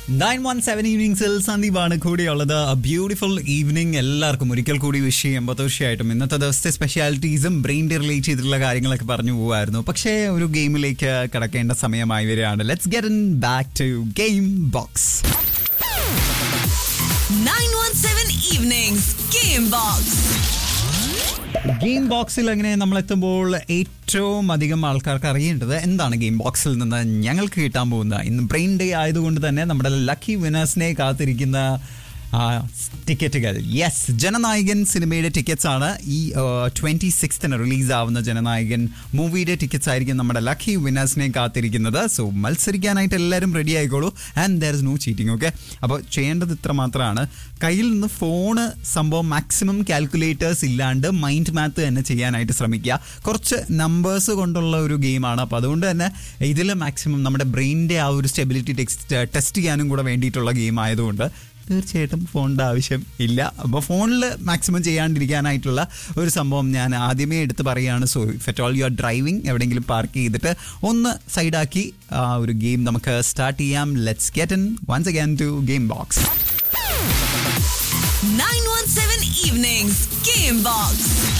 Nine one seven ഈവനിങ്സിൽ സന്ദീപാണ് കൂടിയുള്ളത് ബ്യൂട്ടിഫുൾ ഈവനിങ് എല്ലാവർക്കും ഒരിക്കൽ കൂടി വിഷ് ചെയ്യുമ്പോൾ തീർച്ചയായിട്ടും ഇന്നത്തെ ദിവസത്തെ സ്പെഷ്യാലിറ്റീസും ബ്രെയിൻ റിലേറ്റ് ചെയ്തിട്ടുള്ള കാര്യങ്ങളൊക്കെ പറഞ്ഞു പോകുമായിരുന്നു പക്ഷേ ഒരു ഗെയിമിലേക്ക് കടക്കേണ്ട സമയമായി വരികയാണ് let's get in back to game box 917 Evenings Game Box. Game ബോക്സിൽ അങ്ങനെ നമ്മൾ എത്തുമ്പോൾ ഏറ്റവും അധികം ആൾക്കാർക്ക് അറിയേണ്ടത് എന്താണ് ഗെയിം ബോക്സിൽ നിന്ന് ഞങ്ങൾക്ക് കിട്ടാൻ പോകുന്ന ഇന്ന് ബ്രെയിൻ ഡേ ആയതുകൊണ്ട് തന്നെ നമ്മുടെ ലക്കി വിനേഴ്സിനെ കാത്തിരിക്കുന്ന ആ, ടിക്കറ്റുകൾ യെസ് ജനനായകൻ സിനിമയുടെ ടിക്കറ്റ്സ് ആണ് ഈ ട്വന്റി സിക്സ്തിന് റിലീസ് ആവുന്ന ജനനായകൻ മൂവിയുടെ ടിക്കറ്റ്സ് ആയിരിക്കും നമ്മുടെ ലക്കി വിനേഴ്സിനെ കാത്തിരിക്കുന്നത് സോ മത്സരിക്കാനായിട്ട് എല്ലാവരും റെഡി ആയിക്കോളൂ and there is no cheating okay അപ്പോൾ ചെയ്യേണ്ടത് ഇത്ര മാത്രമാണ് കയ്യിൽ നിന്ന് ഫോണ് സംഭവം മാക്സിമം കാൽക്കുലേറ്റേഴ്സ് ഇല്ലാണ്ട് മൈൻഡ് മാത്ത് തന്നെ ചെയ്യാനായിട്ട് ശ്രമിക്കുക കുറച്ച് നമ്പേഴ്സ് കൊണ്ടുള്ള ഒരു ഗെയിമാണ് അപ്പോൾ അതുകൊണ്ട് തന്നെ ഇതിൽ മാക്സിമം നമ്മുടെ ബ്രെയിനിൻ്റെ ആ ഒരു സ്റ്റെബിലിറ്റി ടെക്സ്റ്റ് ടെസ്റ്റ് ചെയ്യാനും കൂടെ വേണ്ടിയിട്ടുള്ള ഗെയിം ആയതുകൊണ്ട് തീർച്ചയായിട്ടും ഫോണിൻ്റെ ആവശ്യം ഇല്ല അപ്പോൾ ഫോണിൽ മാക്സിമം ചെയ്യാണ്ടിരിക്കാനായിട്ടുള്ള ഒരു സംഭവം ഞാൻ ആദ്യമേ എടുത്ത് പറയുകയാണ് so if at all you are driving എവിടെയെങ്കിലും പാർക്ക് ചെയ്തിട്ട് ഒന്ന് സൈഡാക്കി ആ ഒരു ഗെയിം നമുക്ക് സ്റ്റാർട്ട് ചെയ്യാം let's get in once again to game box 917 Evenings Game Box.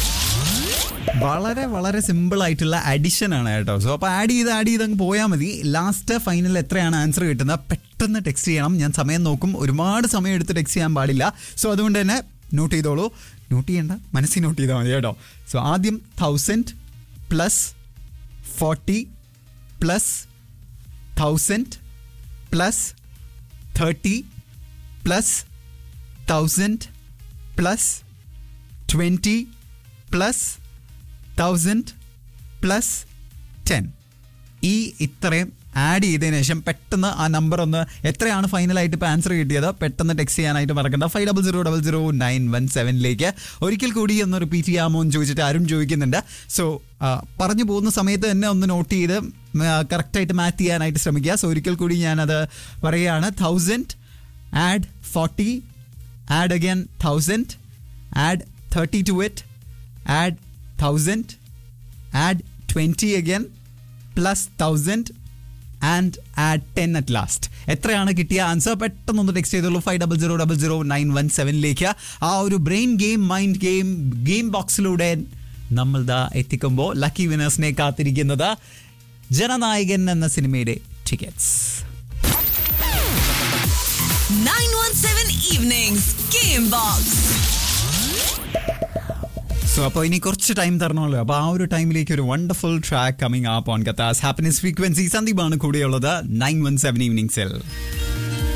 വളരെ വളരെ സിമ്പിൾ ആയിട്ടുള്ള അഡിഷൻ ആണ് കേട്ടോ സോ അപ്പോൾ ആഡ് ചെയ്ത് ആഡ് ചെയ്ത് അങ്ങ് പോയാൽ മതി ലാസ്റ്റ് ഫൈനൽ എത്രയാണ് ആൻസർ കിട്ടുന്നത് പെട്ടെന്ന് ടെക്സ്റ്റ് ചെയ്യണം ഞാൻ സമയം നോക്കും ഒരുപാട് സമയം എടുത്ത് ടെക്സ്റ്റ് ചെയ്യാൻ പാടില്ല സോ അതുകൊണ്ട് തന്നെ നോട്ട് ചെയ്തോളൂ നോട്ട് ചെയ്യേണ്ട മനസ്സിൽ നോട്ട് ചെയ്താൽ മതി കേട്ടോ സോ ആദ്യം thousand plus forty plus thousand plus thirty plus thousand plus twenty plus thousand plus ten ഈ ഇത്രയും ആഡ് ചെയ്തതിനു ശേഷം പെട്ടെന്ന് ആ നമ്പർ ഒന്ന് എത്രയാണ് ഫൈനലായിട്ട് ഇപ്പോൾ ആൻസർ കിട്ടിയത് പെട്ടെന്ന് ടെക്സ്റ്റ് ചെയ്യാനായിട്ട് മറക്കണ്ട five double zero double zero nine one സെവനിലേക്ക് ഒരിക്കൽ കൂടി ഒന്ന് റിപ്പീറ്റ് ചെയ്യാമോ എന്ന് ചോദിച്ചിട്ട് ആരും ചോദിക്കുന്നുണ്ട് സോ പറഞ്ഞു പോകുന്ന സമയത്ത് തന്നെ ഒന്ന് നോട്ട് ചെയ്ത് കറക്റ്റായിട്ട് മാച്ച് ചെയ്യാനായിട്ട് ശ്രമിക്കുക സോ ഒരിക്കൽ കൂടി ഞാനത് പറയുകയാണ് thousand add forty add again thousand add thirty to it add thousand add twenty again plus thousand and add ten at last എത്രയാണ് കിട്ടിയ ആൻസർ പെട്ടെന്നൊന്ന് ടെക്സ്റ്റ് ചെയ്തോളൂ five double zero double zero nine one സെവനിലേക്ക് ആ ഒരു brain game mind game game ബോക്സിലൂടെ നമ്മൾ ദാ എത്തിക്കുമ്പോൾ ലക്കി വിനേഴ്സിനെ കാത്തിരിക്കുന്നത് ജനനായകൻ എന്ന സിനിമയുടെ tickets 917 Evenings Game Box. So അപ്പോൾ ഇനി കുറച്ച് ടൈം തരണമല്ലോ അപ്പോൾ ആ ഒരു ടൈമിലേക്ക് ഒരു wonderful track coming up on കത്താസ് ഹാപ്പിനെസ് ഫ്രീക്വൻസി സന്ദീപാണ് കൂടെയുള്ളത് നയൻ വൺ സെവൻ ഈവനിങ്സിൽ